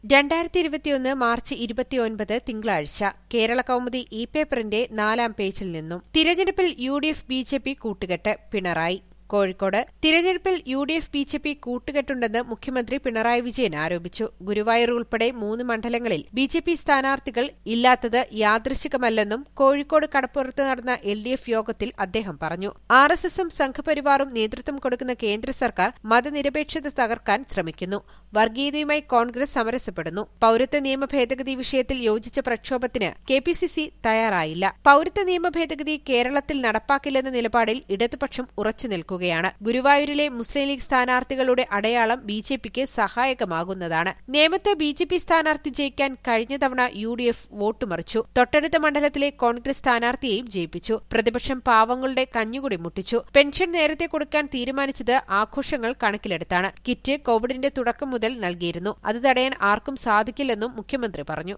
രണ്ടായിരത്തി ഇരുപത്തിയൊന്ന് മാർച്ച് ഇരുപത്തിയൊൻപത് തിങ്കളാഴ്ച കേരള കൗമുദി ഇ പേപ്പറിന്റെ നാലാം പേജിൽ നിന്നും തിരഞ്ഞെടുപ്പിൽ U D F B J P കൂട്ടുകെട്ട് പിണറായി കോഴിക്കോട് തിരഞ്ഞെടുപ്പിൽ U D F B J P കൂട്ടുകെട്ടുണ്ടെന്ന് മുഖ്യമന്ത്രി പിണറായി വിജയൻ ആരോപിച്ചു ഗുരുവായൂർ ഉൾപ്പെടെ മൂന്ന് മണ്ഡലങ്ങളിൽ ബി ജെ പി സ്ഥാനാർത്ഥികൾ ഇല്ലാത്തത് യാദൃശികമല്ലെന്നും കോഴിക്കോട് കടപ്പുറത്ത് നടന്ന എൽ ഡി എഫ് യോഗത്തിൽ അദ്ദേഹം പറഞ്ഞു ആർ എസ് എസും സംഘപരിവാറും നേതൃത്വം കൊടുക്കുന്ന കേന്ദ്ര സർക്കാർ മതനിരപേക്ഷത തകർക്കാൻ ശ്രമിക്കുന്നു വർഗീയതയുമായി കോൺഗ്രസ് സമരസപ്പെടുന്നു പൌരത്വ നിയമ ഭേദഗതി വിഷയത്തിൽ യോജിച്ച പ്രക്ഷോഭത്തിന് കെ പി സി സി തയ്യാറായില്ല പൌരത്വ നിയമ ഭേദഗതി കേരളത്തിൽ നടപ്പാക്കില്ലെന്ന നിലപാടിൽ ഇടതുപക്ഷം ഉറച്ചുനിൽക്കുകയാണ് ഗുരുവായൂരിലെ മുസ്ലിം ലീഗ് സ്ഥാനാർത്ഥികളുടെ അടയാളം ബി ജെ പിക്ക് സഹായകമാകുന്നതാണ് നേമത്ത് ബി ജെ പി സ്ഥാനാർത്ഥി ജയിക്കാൻ കഴിഞ്ഞ തവണ യു ഡി എഫ് വോട്ടുമറിച്ചു തൊട്ടടുത്ത മണ്ഡലത്തിലെ കോൺഗ്രസ് സ്ഥാനാർത്ഥിയെയും ജയിപ്പിച്ചു പ്രതിപക്ഷം പാവങ്ങളുടെ കഞ്ഞുകുടി മുട്ടിച്ചു പെൻഷൻ നേരത്തെ കൊടുക്കാൻ തീരുമാനിച്ചത് ആഘോഷങ്ങൾ കണക്കിലെടുത്താണ് കിറ്റ് കോവിഡിന്റെ തുടക്കം മുതൽ നൽകിയിരുന്നു അത് തടയാൻ ആർക്കും സാധിക്കില്ലെന്നും മുഖ്യമന്ത്രി പറഞ്ഞു